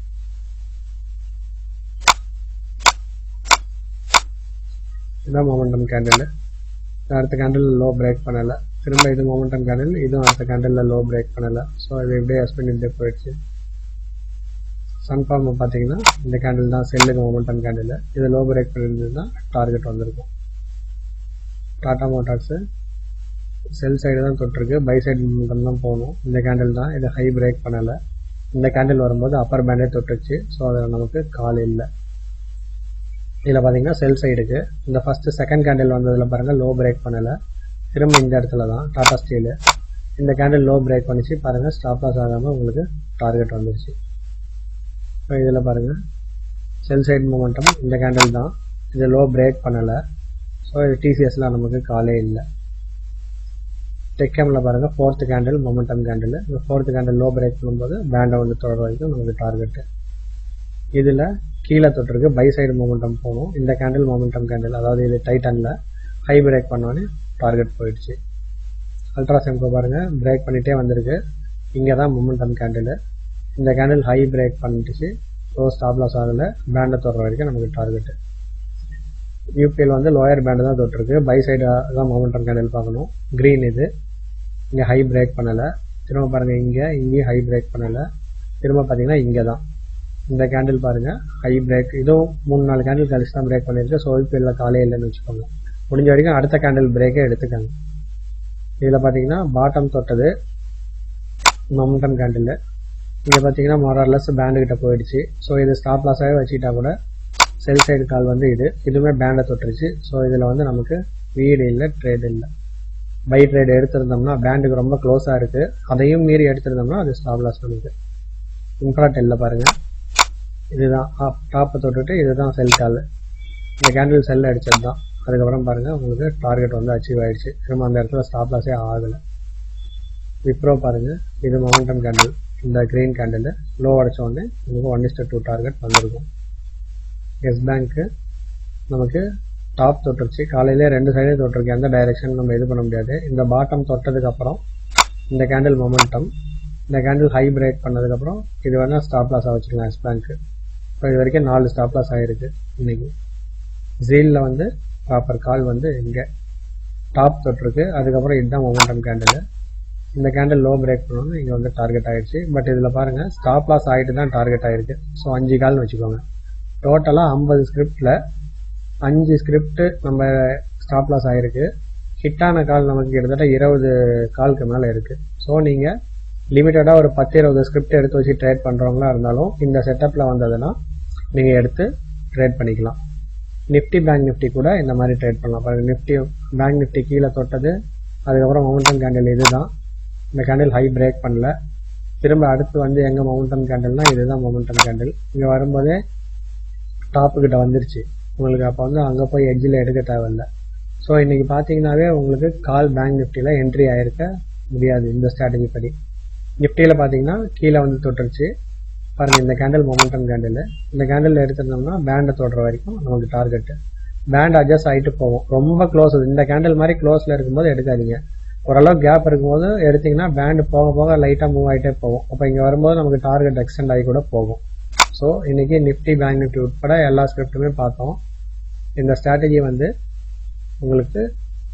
இதான் மொமெண்டம் கேண்டில் அடுத்த கேண்டில் லோ பிரேக் பண்ணலை திரும்ப இது மொமெண்டம் கேண்டில் இதுவும் அடுத்த கேண்டிலில் லோ பிரேக் பண்ணலை ஸோ இது இப்படியே எஸ்பின் இப்படியே போயிடுச்சு சன்ஃபார்ம் பார்த்தீங்கன்னா இந்த கேண்டில் தான் செல்லுக்கு மொமெண்டம் கேண்டில் இது லோ பிரேக் பண்ணியிருந்ததுன்னா டார்கெட் வந்திருக்கும் டாடா மோட்டார்ஸு செல் சைடு தான் தொட்டிருக்கு பை சைடு மொமெண்டம் தான் போகணும் இந்த கேண்டில் தான் இது ஹை பிரேக் பண்ணலை இந்த கேண்டில் வரும்போது அப்பர் பேண்டே தொட்டுச்சு ஸோ அதில் நமக்கு கால் இல்லை இதில் பார்த்தீங்கன்னா செல் சைடுக்கு இந்த ஃபஸ்ட்டு செகண்ட் கேண்டில் வந்ததில் பாருங்கள் லோ பிரேக் பண்ணலை திரும்ப இந்த இடத்துல தான் டாடா ஸ்டீலு இந்த கேண்டில் லோ பிரேக் பண்ணிச்சு பாருங்கள் ஸ்டாப் லாஸ் ஆகாமல் உங்களுக்கு டார்கெட் வந்துருச்சு இப்போ இதில் பாருங்கள் செல் சைடு மூமெண்டம் இந்த கேண்டில் தான் இது லோ பிரேக் பண்ணலை ஸோ இது டிசிஎஸில் நமக்கு காலே இல்லை டெக்கமில் பாருங்கள் ஃபோர்த்து கேண்டில் மொமெண்டம் கேண்டில் இந்த ஃபோர்த்து கேண்டில் லோ பிரேக் பண்ணும்போது பேண்டை வந்து தொடர வரைக்கும் நமக்கு டார்கெட்டு இதில் கீழே தொட்டிருக்கு பை சைடு மொமெண்டம் போகணும் இந்த கேண்டில் மொமெண்டம் கேண்டில் அதாவது இது டைட்டனில் ஹை பிரேக் பண்ணோன்னே டார்கெட் போயிடுச்சு அல்ட்ரா செம்கோ பாருங்கள் பிரேக் பண்ணிகிட்டே வந்திருக்கு இங்கே தான் மொமெண்டம் கேண்டில் இந்த கேண்டில் ஹை பிரேக் பண்ணிட்டுச்சு ஸோ ஸ்டாப் லாஸ் ஆகலை பேண்டை தொடுற வரைக்கும் நமக்கு டார்கெட்டு யூபிஎல் வந்து லோயர் பேண்டு தான் தொட்டிருக்கு பை சைடு தான் மொமெண்டம் கேண்டில் பார்க்கணும் க்ரீன் இது இங்கே ஹை பிரேக் பண்ணலை திரும்ப பாருங்கள் இங்கே இங்கேயும் ஹை பிரேக் பண்ணலை திரும்ப பார்த்தீங்கன்னா இங்கே தான் இந்த கேண்டில் பாருங்கள் ஹை பிரேக் இதுவும் மூணு நாலு கேண்டில் கழிச்சு தான் பிரேக் பண்ணியிருக்கு ஸோ இப்போ இல்லை காலையே இல்லைன்னு வச்சுக்கோங்க முடிஞ்ச வரைக்கும் அடுத்த கேண்டில் பிரேக்கே எடுத்துக்கோங்க இதில் பார்த்தீங்கன்னா பாட்டம் தொட்டது மொமெண்டம் கேண்டில் இங்கே பார்த்தீங்கன்னா மொரர்லெஸ் பேண்டு கிட்ட போயிடுச்சு ஸோ இது ஸ்டாப் லாஸாகவே வச்சுக்கிட்டா கூட செல் சைடு கால் வந்து இது இதுவுமே பேண்டை தொட்டுருச்சு ஸோ இதில் வந்து நமக்கு வீடு இல்லை ட்ரேட் இல்லை பை ட்ரேட் எடுத்திருந்தோம்னா பேண்டுக்கு ரொம்ப க்ளோஸாக இருக்குது அதையும் மீறி எடுத்திருந்தோம்னா அது ஸ்டாப் லாஸ் நமக்கு இன்ஃப்ராட் இல்லை பாருங்கள் இதுதான் டாப்பை தொட்டுட்டு இதுதான் செல் கால் இந்த கேண்டில் செல் அடிச்சது தான் அதுக்கப்புறம் பாருங்கள் உங்களுக்கு டார்கெட் வந்து அச்சீவ் ஆயிடுச்சு திரும்ப அந்த இடத்துல ஸ்டாப் லாஸே ஆகலை விப்ரோ பாருங்கள் இது மொமெண்டம் கேண்டில் இந்த க்ரீன் கேண்டில் லோ அடிச்ச உடனே நமக்கு ஒன் இஸ்ட் டூ டார்கெட் வந்திருக்கும் எஸ் பேங்க்கு நமக்கு டாப் தொட்டுருச்சு காலையிலே ரெண்டு சைடே தொட்டிருக்கு எந்த டைரெக்ஷன் நம்ம இது பண்ண முடியாது இந்த பாட்டம் தொட்டதுக்கப்புறம் இந்த கேண்டில் மொமெண்டம் இந்த கேண்டில் ஹை பிரேக் பண்ணதுக்கப்புறம் இது வேணால் ஸ்டாப் லாஸாக வச்சுக்கலாம் எஸ் பேங்க்கு இப்போ இது வரைக்கும் நாலு ஸ்டாப் லாஸ் ஆகிருக்கு இன்றைக்கி ஜீலில் வந்து ப்ராப்பர் கால் வந்து இங்கே டாப் தொட்டிருக்கு அதுக்கப்புறம் இதுதான் மொமெண்டம் கேண்டில் இந்த கேண்டில் லோ பிரேக் பண்ணணும் இங்கே வந்து டார்கெட் ஆகிடுச்சு பட் இதில் பாருங்கள் ஸ்டாப் லாஸ் ஆகிட்டு தான் டார்கெட் ஆகிருக்கு ஸோ அஞ்சு கால்னு வச்சுக்கோங்க டோட்டலாக ஐம்பது ஸ்கிரிப்டில் அஞ்சு ஸ்கிரிப்ட் நம்ம ஸ்டாப் லாஸ் ஆகிருக்கு ஹிட்டான கால் நமக்கு கிட்டத்தட்ட இருபது காலுக்கு மேலே இருக்குது ஸோ நீங்கள் லிமிட்டடாக ஒரு பத்து இருபது ஸ்கிரிப்ட் எடுத்து வச்சு ட்ரேட் பண்ணுறவங்களா இருந்தாலும் இந்த செட்டப்பில் வந்ததுன்னா நீங்கள் எடுத்து ட்ரேட் பண்ணிக்கலாம் நிஃப்டி பேங்க் நிஃப்டி கூட இந்த மாதிரி ட்ரேட் பண்ணலாம் பாருங்கள் நிஃப்டி பேங்க் நிஃப்டி கீழே தொட்டது அதுக்கப்புறம் மவுண்டன் கேண்டில் இது தான் இந்த கேண்டில் ஹை பிரேக் பண்ணல திரும்ப அடுத்து வந்து எங்கே மவுண்டன் கேண்டில்னா இதுதான் மவுண்டன் கேண்டில் இங்கே வரும்போதே டாப்புக்கிட்ட வந்துருச்சு உங்களுக்கு அப்போ வந்து அங்கே போய் எட்ஜில் எடுக்க தேவையில்ல ஸோ இன்றைக்கி பார்த்தீங்கன்னாவே உங்களுக்கு கால் பேங்க் நிஃப்டியில் என்ட்ரி ஆகிருக்க முடியாது இந்த ஸ்ட்ராட்டஜி படி நிஃப்டியில் பார்த்தீங்கன்னா கீழே வந்து தொட்டுருச்சு பாருங்கள் இந்த கேண்டில் மொமெண்டம் கேண்டில் இந்த கேண்டில் எடுத்திருந்தோம்னா பேண்டை தொடுற வரைக்கும் நமக்கு டார்கெட்டு பேண்ட் அட்ஜஸ்ட் ஆகிட்டு போகும் ரொம்ப க்ளோஸ் இந்த கேண்டில் மாதிரி க்ளோஸில் இருக்கும்போது எடுக்காதீங்க ஓரளவு கேப் இருக்கும்போது எடுத்திங்கன்னா பேண்டு போக போக லைட்டாக மூவ் ஆகிட்டே போகும் அப்போ இங்கே வரும்போது நமக்கு டார்கெட் எக்ஸ்டெண்ட் ஆகி கூட போகும் ஸோ இன்றைக்கி நிஃப்டி பேங்க் நிஃப்டி உட்பட எல்லா ஸ்கிரிப்ட்டுமே பார்த்தோம் இந்த ஸ்ட்ராட்டஜி வந்து உங்களுக்கு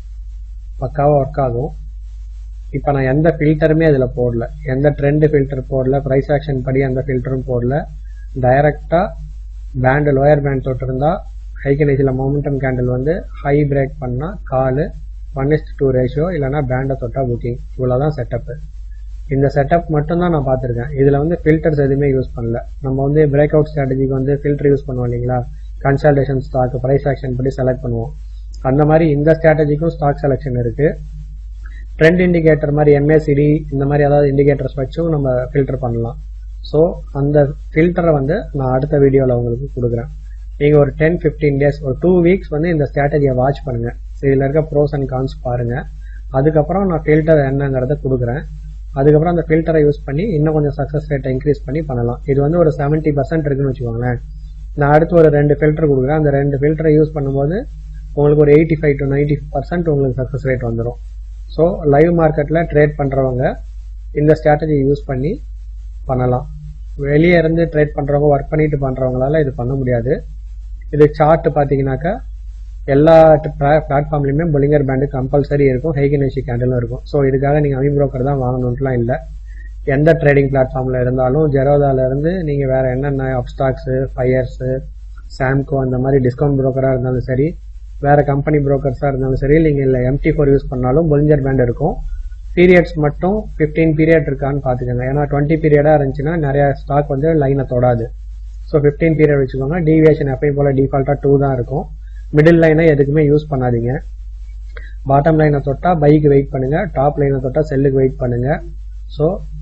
பக்காவாக ஒர்க் ஆகும் இப்போ நான் எந்த ஃபில்டருமே அதில் போடல எந்த ட்ரெண்டு ஃபில்டர் போடல ப்ரைஸ் ஆக்ஷன் படி எந்த ஃபில்டரும் போடல டைரெக்டாக பேண்டு லோயர் பேண்ட் தொட்டிருந்தா ஹை கணேஜில் மொமெண்டம் கேண்டில் வந்து ஹை பிரேக் பண்ணால் call one is to two ratio இல்லைனா பேண்டை தொட்டா புக்கிங் இவ்வளோ தான் செட்டப்பு இந்த செட்டப் மட்டும்தான் நான் பார்த்துருக்கேன் இதில் வந்து ஃபில்டர்ஸ் எதுவுமே யூஸ் பண்ணல நம்ம வந்து பிரேக் அவுட் ஸ்ட்ராட்டஜிக்கு வந்து ஃபில்டர் யூஸ் பண்ணுவோம் இல்லைங்களா கன்சல்டேஷன் ஸ்டாக் ப்ரைஸ் ஆக்ஷன் படி செலக்ட் பண்ணுவோம் அந்த மாதிரி இந்த ஸ்ட்ராட்டஜிக்கும் ஸ்டாக் செலெக்ஷன் இருக்குது ட்ரெண்ட் இண்டிகேட்டர் மாதிரி எம்ஏசிடி இந்த மாதிரி ஏதாவது இண்டிகேட்டர்ஸ் வச்சும் நம்ம ஃபில்டர் பண்ணலாம் ஸோ அந்த ஃபில்டரை வந்து நான் அடுத்த வீடியோவில் உங்களுக்கு கொடுக்குறேன் நீங்கள் ஒரு டென் ஃபிஃப்டீன் டேஸ் ஒரு டூ வீக்ஸ் வந்து இந்த ஸ்ட்ராட்டஜியை வாட்ச் பண்ணுங்கள் இதில் இருக்க ப்ரோஸ் அண்ட் கான்ஸ் பாருங்கள் அதுக்கப்புறம் நான் ஃபில்டர் என்னங்கிறத கொடுக்குறேன் அதுக்கப்புறம் அந்த ஃபில்டரை யூஸ் பண்ணி இன்னும் கொஞ்சம் சக்ஸஸ் ரேட்டை இன்க்ரீஸ் பண்ணி பண்ணலாம் இது வந்து ஒரு செவன்ட்டி பர்சன்ட் இருக்குன்னு வச்சுக்கோங்களேன் நான் அடுத்து ஒரு ரெண்டு ஃபில்டர் கொடுக்குறேன் அந்த ரெண்டு ஃபில்டரை யூஸ் பண்ணும்போது உங்களுக்கு ஒரு eighty five to ninety percent உங்களுக்கு சக்ஸஸ் ரேட் வந்துடும் ஸோ லைவ் மார்க்கெட்டில் ட்ரேட் பண்ணுறவங்க இந்த ஸ்ட்ராட்டஜி யூஸ் பண்ணி பண்ணலாம் வெளியே இருந்து ட்ரேட் பண்ணுறவங்க ஒர்க் பண்ணிட்டு பண்ணுறவங்களால இது பண்ண முடியாது இது சார்ட் பார்த்தீங்கன்னாக்கா எல்லா பிளாட்ஃபார்ம்லையுமே பொலிங்கர் பேண்டு கம்பல்சரி இருக்கும் ஹைகனேஷி கேண்டிலும் இருக்கும் ஸோ இதுக்காக நீங்கள் அமி புரோக்கர் தான் வாங்கணுன்ட்டுலாம் இல்லை எந்த ட்ரேடிங் பிளாட்ஃபார்மில் இருந்தாலும் ஜெரோதாலேருந்து நீங்கள் வேறு என்னென்ன அப்ஸ்டாக்ஸு ஃபயர்ஸு சாம்கோ அந்த மாதிரி டிஸ்கவுண்ட் புரோக்கராக இருந்தாலும் சரி வேறு கம்பெனி புரோக்கர்ஸாக இருந்தாலும் சரி நீங்கள் இல்லை எம்டி ஃபோர் யூஸ் பண்ணாலும் பொலிஞ்சர் பேண்ட் இருக்கும் பீரியட்ஸ் மட்டும் ஃபிஃப்டீன் பீரியட் இருக்கான்னு பார்த்துக்கோங்க ஏன்னா டுவெண்ட்டி பீரியடாக இருந்துச்சுன்னா நிறையா ஸ்டாக் வந்து லைனை தொடாது ஸோ ஃபிஃப்டீன் பீரியட் வச்சுக்கோங்க டீவியேஷன் எப்பயும் போல் டிஃபால்ட்டாக டூ தான் இருக்கும் மிடில் லைனை எதுக்குமே யூஸ் பண்ணாதீங்க பாட்டம் லைனை தொட்டால் பைக்கு வெயிட் பண்ணுங்கள் டாப் லைனை தொட்டால் செல்லுக்கு வெயிட் பண்ணுங்கள் ஸோ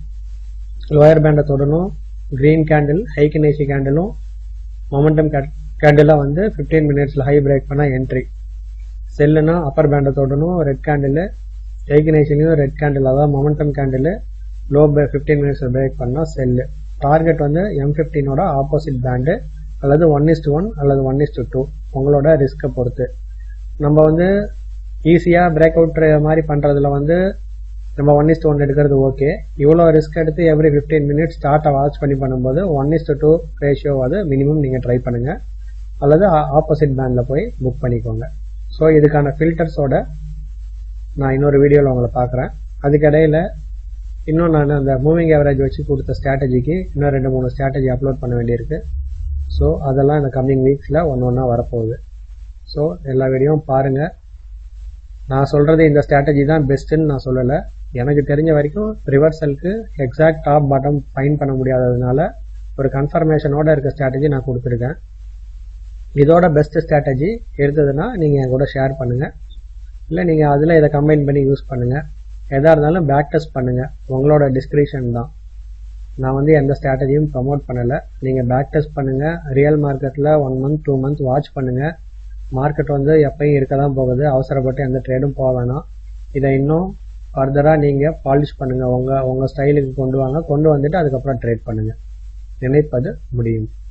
லோயர் பேண்டை தொடணும் க்ரீன் கேண்டில் ஹைகனேசி கேண்டிலும் மொமெண்டம் கேண்டிலாக வந்து ஃபிஃப்டீன் மினிட்ஸில் ஹை பிரேக் பண்ணால் என்ட்ரி செல்லுனா அப்பர் பேண்டை தொடணும் ரெட் கேண்டில் ஹைகனேசிலையும் ரெட் கேண்டில் அதாவது மொமெண்டம் கேண்டில் லோ ஃபிஃப்டீன் மினிட்ஸில் பிரேக் பண்ணால் செல்லு டார்கெட் வந்து எம் ஃபிஃப்டீனோட ஆப்போசிட் பேண்டு அல்லது ஒன் இஸ்ட் ஒன் அல்லது ஒன் இஸ்ட் டூ உங்களோட ரிஸ்க்கை பொறுத்து நம்ம வந்து ஈஸியாக பிரேக் அவுட் மாதிரி பண்ணுறதுல வந்து நம்ம ஒன் இஸ்ட் ஒன் எடுக்கிறது ஓகே இவ்வளோ ரிஸ்க் எடுத்து எவ்ரி ஃபிஃப்டீன் மினிட்ஸ் ஸ்டார்ட்டை வாட்ச் பண்ணி பண்ணும்போது ஒன் இஸ்ட் டூ ரேஷியோவாது மினிமம் நீங்கள் ட்ரை பண்ணுங்கள் அல்லது ஆப்போசிட் பேண்டில் போய் புக் பண்ணிக்கோங்க ஸோ இதுக்கான ஃபில்டர்ஸோட நான் இன்னொரு வீடியோவில் உங்களை பார்க்குறேன் அதுக்கிடையில் இன்னும் நான் அந்த மூவிங் ஆவரேஜ் வச்சு கொடுத்த ஸ்ட்ராட்டஜிக்கு இன்னும் ரெண்டு மூணு ஸ்ட்ராட்டஜி அப்லோட் பண்ண வேண்டியிருக்கு ஸோ அதெல்லாம் இந்த கம்மிங் வீக்ஸில் ஒன்று ஒன்றா வரப்போகுது ஸோ எல்லா வீடியோவும் பாருங்கள் நான் சொல்கிறது இந்த ஸ்ட்ராட்டஜி தான் பெஸ்ட்டுன்னு நான் சொல்லலை எனக்கு தெரிஞ்ச வரைக்கும் ரிவர்சலுக்கு எக்ஸாக்ட் டாப் பாட்டம் ஃபைன் பண்ண முடியாததுனால ஒரு கன்ஃபர்மேஷனோட இருக்க ஸ்ட்ராட்டஜி நான் கொடுத்துருக்கேன் இதோட பெஸ்ட் ஸ்ட்ராட்டஜி இருந்ததுன்னா நீங்கள் என் கூட ஷேர் பண்ணுங்கள் இல்லை நீங்கள் அதில் இதை கம்பைன் பண்ணி யூஸ் பண்ணுங்கள் எதாக இருந்தாலும் பேக் டெஸ்ட் பண்ணுங்கள் உங்களோட டிஸ்கிரிப்ஷன் தான் நான் வந்து எந்த ஸ்ட்ராட்டஜியும் ப்ரமோட் பண்ணலை நீங்கள் பேக் டெஸ்ட் பண்ணுங்கள் ரியல் மார்க்கெட்டில் one month two month watch பண்ணுங்கள் மார்க்கெட் வந்து எப்பயும் இருக்க தான் போகுது அவசரப்பட்டு எந்த ட்ரேடும் போக வேணாம் இதை இன்னும் ஃபர்தராக நீங்கள் பாலிஷ் பண்ணுங்கள் உங்கள் உங்கள் ஸ்டைலுக்கு கொண்டு வாங்க கொண்டு வந்துட்டு அதுக்கப்புறம் ட்ரேட் பண்ணுங்கள் நினைப்பது முடியும்